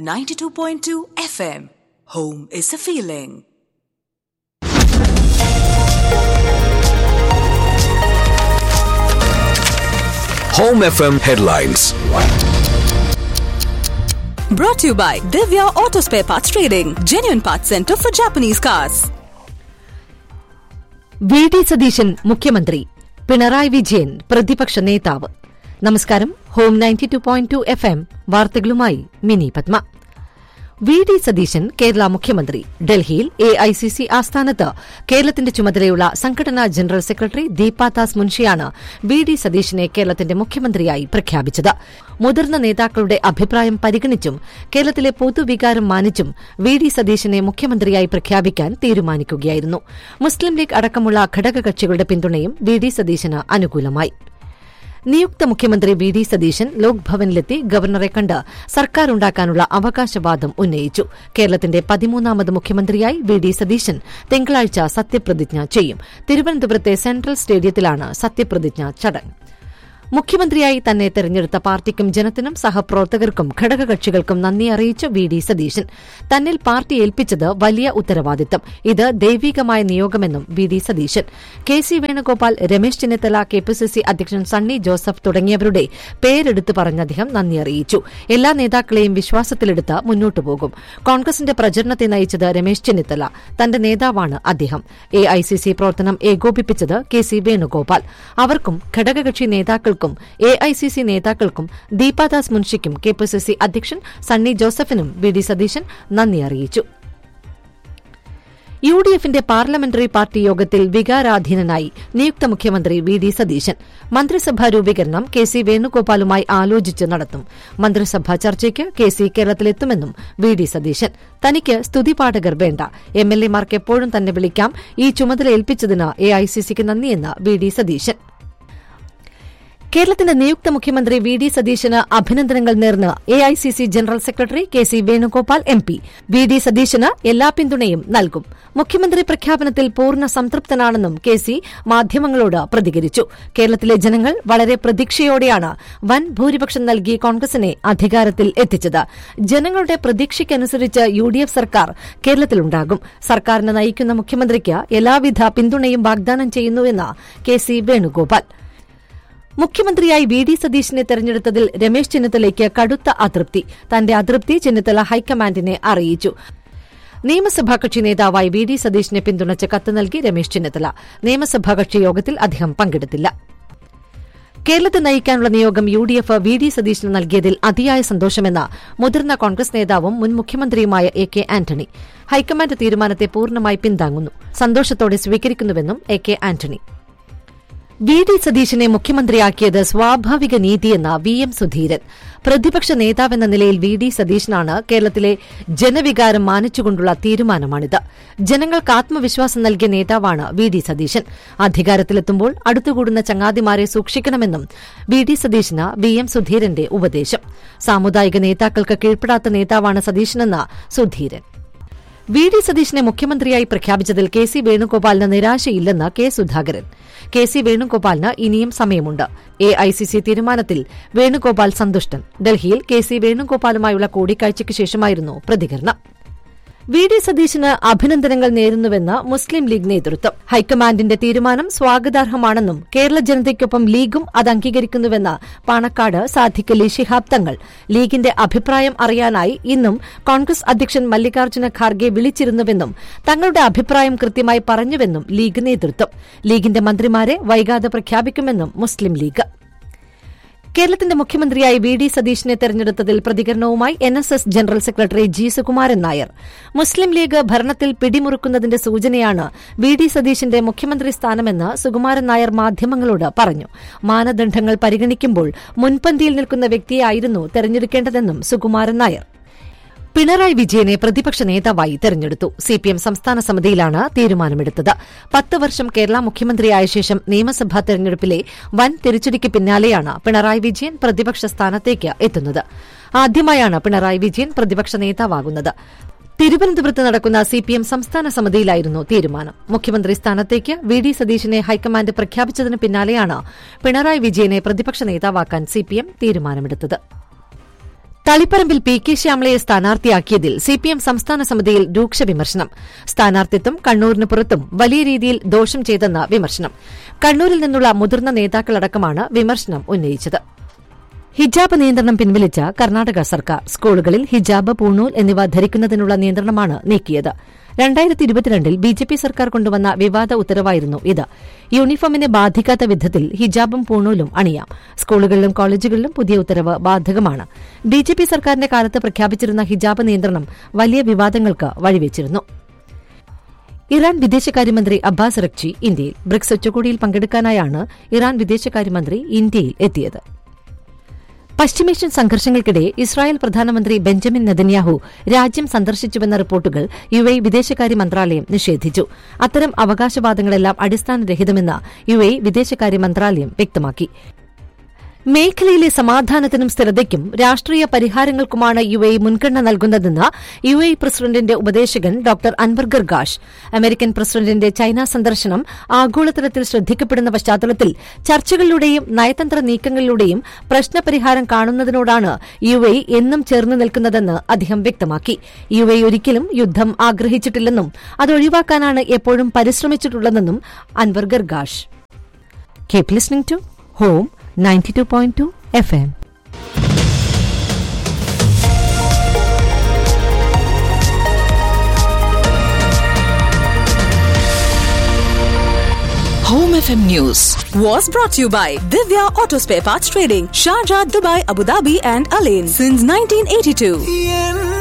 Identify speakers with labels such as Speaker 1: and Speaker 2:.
Speaker 1: 92.2 FM. Home is a feeling.
Speaker 2: Home FM headlines.
Speaker 1: Brought to you by Divya Auto Spare Parts Trading, genuine parts center for Japanese cars.
Speaker 3: V D Satheesan മുഖ്യമന്ത്രി പിണറായി വിജയൻ പ്രതിപക്ഷ നേതാവ് നമസ്കാരം home ninety two point two F M വാർത്തകളുമായി Mini Padma V D Satheesan Kerala മുഖ്യമന്ത്രി ഡൽഹിയിൽ A I C C ആസ്ഥാനത്ത് കേരളത്തിന്റെ ചുമതലയുള്ള സംഘടനാ ജനറൽ സെക്രട്ടറി ദീപാദാസ് മുൻഷിയാണ് വി ഡി സതീശനെ കേരളത്തിന്റെ മുഖ്യമന്ത്രിയായി പ്രഖ്യാപിച്ചത് മുതിർന്ന നേതാക്കളുടെ അഭിപ്രായം പരിഗണിച്ചും കേരളത്തിലെ പൊതുവികാരം മാനിച്ചും വി ഡി സതീശനെ മുഖ്യമന്ത്രിയായി പ്രഖ്യാപിക്കാൻ തീരുമാനിക്കുകയായിരുന്നു മുസ്ലിം ലീഗ് അടക്കമുള്ള ഘടകകക്ഷികളുടെ പിന്തുണയും വി ഡി സതീശന് അനുകൂലമായി നിയുക്ത മുഖ്യമന്ത്രി വി ഡി സതീശൻ ലോക്ഭവനിലെത്തി ഗവർണറെ കണ്ട് സർക്കാർ ഉണ്ടാക്കാനുള്ള അവകാശവാദം ഉന്നയിച്ചു കേരളത്തിന്റെ പതിമൂന്നാമത് മുഖ്യമന്ത്രിയായി വി ഡി സതീശൻ തിങ്കളാഴ്ച സത്യപ്രതിജ്ഞ ചെയ്യും തിരുവനന്തപുരത്തെ സെൻട്രൽ സ്റ്റേഡിയത്തിലാണ് സത്യപ്രതിജ്ഞ ചടങ്ങ് മുഖ്യമന്ത്രിയായി തന്നെ തെരഞ്ഞെടുത്ത പാർട്ടിക്കും ജനത്തിനും സഹപ്രവർത്തകർക്കും ഘടകകക്ഷികൾക്കും നന്ദി അറിയിച്ച വി ഡി സതീശൻ തന്നിൽ പാർട്ടി ഏൽപ്പിച്ചത് വലിയ ഉത്തരവാദിത്തം ഇത് ദൈവികമായ നിയോഗമെന്നും V D Satheesan K C Venugopal Ramesh Chennithala K P C C അധ്യക്ഷൻ സണ്ണി ജോസഫ് തുടങ്ങിയവരുടെ പേരെടുത്ത് പറഞ്ഞ അദ്ദേഹം നന്ദി അറിയിച്ചു എല്ലാ നേതാക്കളെയും വിശ്വാസത്തിലെടുത്ത് മുന്നോട്ടു പോകും കോൺഗ്രസിന്റെ പ്രചരണത്തെ നയിച്ചത് രമേശ് ചെന്നിത്തല തന്റെ നേതാവാണ് അദ്ദേഹം എ ഐ സി സി പ്രവർത്തനം ഏകോപിപ്പിച്ചത് കെ സി വേണുഗോപാൽ അവർക്കും ഘടകകക്ഷി നേതാക്കൾക്കും എ ഐ സി സി നേതാക്കൾക്കും ദീപാദാസ് മുൻഷിക്കും കെ പി സി സി അധ്യക്ഷൻ സണ്ണി ജോസഫിനും വി ഡി സതീശൻ നന്ദി അറിയിച്ചു യു ഡി എഫിന്റെ പാർലമെന്ററി പാർട്ടി യോഗത്തിൽ വികാരാധീനനായി നിയുക്ത മുഖ്യമന്ത്രി വി ഡി സതീശൻ മന്ത്രിസഭാ രൂപീകരണം കെ സി വേണുഗോപാലുമായി ആലോചിച്ച് നടത്തും മന്ത്രിസഭാ ചർച്ചയ്ക്ക് കെ സി കേരളത്തിലെത്തുമെന്നും വി ഡി സതീശൻ തനിക്ക് സ്തുതിപാഠകർ വേണ്ട എം എൽ എമാർക്ക് എപ്പോഴും തന്നെ വിളിക്കാം ഈ ചുമതല ഏൽപ്പിച്ചതിന് എ ഐ സി സിക്ക് നന്ദിയെന്ന് വി ഡി സതീശൻ കേരളത്തിന്റെ നിയുക്ത മുഖ്യമന്ത്രി വി ഡി സതീശന് അഭിനന്ദനങ്ങൾ നേർന്ന് A I C C general secretary K C Venugopal M P V D സതീശന് എല്ലാ പിന്തുണയും നൽകും മുഖ്യമന്ത്രി പ്രഖ്യാപനത്തിൽ പൂർണ്ണ സംതൃപ്തനാണെന്നും കെ സി മാധ്യമങ്ങളോട് പ്രതികരിച്ചു കേരളത്തിലെ ജനങ്ങൾ വളരെ പ്രതീക്ഷയോടെയാണ് വൻ ഭൂരിപക്ഷം നൽകി കോൺഗ്രസിനെ അധികാരത്തിൽ എത്തിച്ചത് ജനങ്ങളുടെ പ്രതീക്ഷയ്ക്കനുസരിച്ച് യു ഡി എഫ് സർക്കാർ കേരളത്തിലുണ്ടാകും സർക്കാരിനെ നയിക്കുന്ന മുഖ്യമന്ത്രിക്ക് എല്ലാവിധ പിന്തുണയും വാഗ്ദാനം ചെയ്യുന്നുവെന്ന് കെ സി വേണുഗോപാൽ മുഖ്യമന്ത്രിയായി വി ഡി സതീശനെ തെരഞ്ഞെടുത്തതിൽ രമേശ് ചെന്നിത്തലയ്ക്ക് കടുത്ത അതൃപ്തി തന്റെ അതൃപ്തി ചെന്നിത്തല ഹൈക്കമാൻഡിനെ അറിയിച്ചു നിയമസഭാ കക്ഷി നേതാവായി വി ഡി സതീശനെ പിന്തുണച്ച് കത്ത് നൽകി രമേശ് ചെന്നിത്തല നിയമസഭാ കക്ഷി യോഗത്തിൽ അദ്ദേഹം പങ്കെടുത്തില്ല കേരളത്തെ നയിക്കാനുള്ള നിയോഗം U D F V D സതീശന് നൽകിയതിൽ അതിയായ സന്തോഷമെന്ന് മുതിർന്ന കോൺഗ്രസ് നേതാവും മുൻ മുഖ്യമന്ത്രിയുമായ എ കെ ആന്റണി ഹൈക്കമാൻഡ് തീരുമാനത്തെ പൂർണ്ണമായി പിന്താങ്ങുന്നു സന്തോഷത്തോടെ സ്വീകരിക്കുന്നുവെന്നും A K Antony V D സതീശനെ മുഖ്യമന്ത്രിയാക്കിയത് സ്വാഭാവിക നീതിയെന്ന വി എം സുധീരൻ പ്രതിപക്ഷ നേതാവെന്ന നിലയിൽ വി ഡി സതീശനാണ് കേരളത്തിലെ ജനവികാരം മാനിച്ചുകൊണ്ടുള്ള തീരുമാനമാണിത് ജനങ്ങൾക്ക് ആത്മവിശ്വാസം നൽകിയ നേതാവാണ് വി ഡി സതീശൻ അധികാരത്തിലെത്തുമ്പോൾ അടുത്തുകൂടുന്ന ചങ്ങാതിമാരെ സൂക്ഷിക്കണമെന്നും വി ഡി സതീശന് വി എം സുധീരന്റെ ഉപദേശം സാമുദായിക നേതാക്കൾക്ക് കീഴ്പ്പെടാത്ത നേതാവാണ് സതീശനെന്ന് സുധീരൻ വി ഡി സതീശനെ മുഖ്യമന്ത്രിയായി പ്രഖ്യാപിച്ചതിൽ കെ സി വേണുഗോപാലിന് നിരാശയില്ലെന്ന് കെ സുധാകരൻ കെ സി വേണുഗോപാലിന് ഇനിയും സമയമുണ്ട് എ ഐ സി സി തീരുമാനത്തിൽ വേണുഗോപാൽ സന്തുഷ്ടൻ ഡൽഹിയിൽ കെ സി വേണുഗോപാലുമായുള്ള കൂടിക്കാഴ്ചയ്ക്ക് ശേഷമായിരുന്നു പ്രതികരണം വി ഡി സതീശന് അഭിനന്ദനങ്ങൾ നേരുന്നുവെന്ന് മുസ്ലിം ലീഗ് നേതൃത്വം ഹൈക്കമാൻഡിന്റെ തീരുമാനം സ്വാഗതാർഹമാണെന്നും കേരള ജനതയ്ക്കൊപ്പം ലീഗും അത് അംഗീകരിക്കുന്നുവെന്ന് പാണക്കാട് സാധിക്കലി ശിഹാബ് തങ്ങൾ ലീഗിന്റെ അഭിപ്രായം അറിയാനായി ഇന്നും കോൺഗ്രസ് അധ്യക്ഷൻ മല്ലികാർജ്ജുന ഖാർഗെ വിളിച്ചിരുന്നുവെന്നും തങ്ങളുടെ അഭിപ്രായം കൃത്യമായി പറഞ്ഞുവെന്നും ലീഗ് നേതൃത്വം ലീഗിന്റെ മന്ത്രിമാരെ വൈകാതെ പ്രഖ്യാപിക്കുമെന്നും മുസ്ലിം ലീഗ് കേരളത്തിന്റെ മുഖ്യമന്ത്രിയായി വി ഡി സതീശനെ തെരഞ്ഞെടുത്തതിൽ പ്രതികരണവുമായി N S S general secretary G Sukumaran Nair Muslim League ഭരണത്തിൽ പിടിമുറുക്കുന്നതിന്റെ സൂചനയാണ് വി ഡി സതീശന്റെ മുഖ്യമന്ത്രി സ്ഥാനമെന്ന് സുകുമാരൻ നായർ മാധ്യമങ്ങളോട് പറഞ്ഞു മാനദണ്ഡങ്ങൾ പരിഗണിക്കുമ്പോൾ മുൻപന്തിയിൽ നിൽക്കുന്ന വ്യക്തിയായിരുന്നു തെരഞ്ഞെടുക്കേണ്ടതെന്നും സുകുമാരൻ നായർ പിണറായി വിജയനെ പ്രതിപക്ഷ നേതാവായി തെരഞ്ഞെടുത്തു സിപിഎം സംസ്ഥാന സമിതിയിലാണ് തീരുമാനമെടുത്തത് പത്ത് വർഷം കേരള മുഖ്യമന്ത്രിയായ ശേഷം നിയമസഭാ തെരഞ്ഞെടുപ്പിലെ വൻ തിരിച്ചടിക്ക് പിന്നാലെയാണ് പിണറായി വിജയൻ പ്രതിപക്ഷ സ്ഥാനത്തേക്ക് എത്തുന്നത് ആദ്യമായാണ് പിണറായി വിജയൻ പ്രതിപക്ഷ നേതാവാകുന്നത് തിരുവനന്തപുരത്ത് നടക്കുന്ന സിപിഎം സംസ്ഥാന സമിതിയിലായിരുന്നു തീരുമാനം മുഖ്യമന്ത്രി സ്ഥാനത്തേക്ക് വി ഡി സതീശനെ ഹൈക്കമാൻഡ് പ്രഖ്യാപിച്ചതിന് പിന്നാലെയാണ് പിണറായി വിജയനെ പ്രതിപക്ഷ നേതാവാക്കാൻ സിപിഎം തീരുമാനമെടുത്തത് തളിപ്പറമ്പിൽ പി കെ ശ്യാമളയെ സ്ഥാനാർത്ഥിയാക്കിയതിൽ സിപിഎം സംസ്ഥാന സമിതിയിൽ രൂക്ഷ വിമർശനം സ്ഥാനാർത്ഥിത്വം കണ്ണൂരിന് പുറത്തും വലിയ രീതിയിൽ ദോഷം ചെയ്തെന്ന് വിമർശനം കണ്ണൂരിൽ നിന്നുള്ള മുതിർന്ന നേതാക്കളടക്കമാണ് വിമർശനം ഉന്നയിച്ചത് ഹിജാബ് നിയന്ത്രണം പിൻവലിച്ച കർണാടക സർക്കാർ സ്കൂളുകളിൽ ഹിജാബ് പൂണൂൽ എന്നിവ ധരിക്കുന്നതിനുള്ള നിയന്ത്രണമാണ് നീക്കിയത് രണ്ടായിരത്തി ഇരുപത്തിരണ്ടിൽ ബി ജെ പി സർക്കാർ കൊണ്ടുവന്ന വിവാദ ഉത്തരവായിരുന്നു ഇത് യൂണിഫോമിനെ ബാധിക്കാത്ത വിധത്തിൽ ഹിജാബും പൂണൂലും അണിയാം സ്കൂളുകളിലും കോളേജുകളിലും പുതിയ ഉത്തരവ് ബാധകമാണ് ബി ജെ പി സർക്കാരിന്റെ കാലത്ത് പ്രഖ്യാപിച്ചിരുന്ന ഹിജാബ് നിയന്ത്രണം വലിയ വിവാദങ്ങൾക്ക് വഴിവെച്ചിരുന്നു ഇറാൻ വിദേശകാര്യമന്ത്രി അബ്ബാസ് റക്ചി ഇന്ത്യയിൽ ബ്രിക്സ് ഉച്ചകോടിയിൽ പങ്കെടുക്കാനായാണ് ഇറാൻ വിദേശകാര്യമന്ത്രി ഇന്ത്യയിൽ എത്തിയത് പശ്ചിമേഷ്യൻ സംഘർഷങ്ങൾക്കിടെ ഇസ്രായേൽ പ്രധാനമന്ത്രി ബെഞ്ചമിൻ നെതന്യാഹു രാജ്യം സന്ദർശിച്ചുവെന്ന റിപ്പോർട്ടുകൾ യു എ വിദേശകാര്യ മന്ത്രാലയം നിഷേധിച്ചു അത്തരം അവകാശവാദങ്ങളെല്ലാം അടിസ്ഥാനരഹിതമെന്ന് യു എ വിദേശകാര്യ മന്ത്രാലയം വ്യക്തമാക്കി മേഖലയിലെ സമാധാനത്തിനും സ്ഥിരതയ്ക്കും രാഷ്ട്രീയ പരിഹാരങ്ങൾക്കുമാണ് യു എ മുൻഗണന നൽകുന്നതെന്ന് യു എ പ്രസിഡന്റിന്റെ ഉപദേശകൻ ഡോക്ടർ അൻവർ ഗർഗാഷ് അമേരിക്കൻ പ്രസിഡന്റിന്റെ ചൈന സന്ദർശനം ആഗോളതലത്തിൽ ശ്രദ്ധിക്കപ്പെടുന്ന പശ്ചാത്തലത്തിൽ ചർച്ചകളിലൂടെയും നയതന്ത്ര നീക്കങ്ങളിലൂടെയും പ്രശ്നപരിഹാരം കാണുന്നതിനോടാണ് യു എ എന്നും ചേർന്ന് നിൽക്കുന്നതെന്ന് അദ്ദേഹം വ്യക്തമാക്കി യു എ ഒരിക്കലും യുദ്ധം ആഗ്രഹിച്ചിട്ടില്ലെന്നും അത് ഒഴിവാക്കാനാണ് എപ്പോഴും പരിശ്രമിച്ചിട്ടുള്ളതെന്നും Anwar Gargash keep listening to home 92.2 FM.
Speaker 1: Home FM News was brought to you by Divya Auto Spare Parts Trading, Sharjah, Dubai, Abu Dhabi, and Alain since 1982.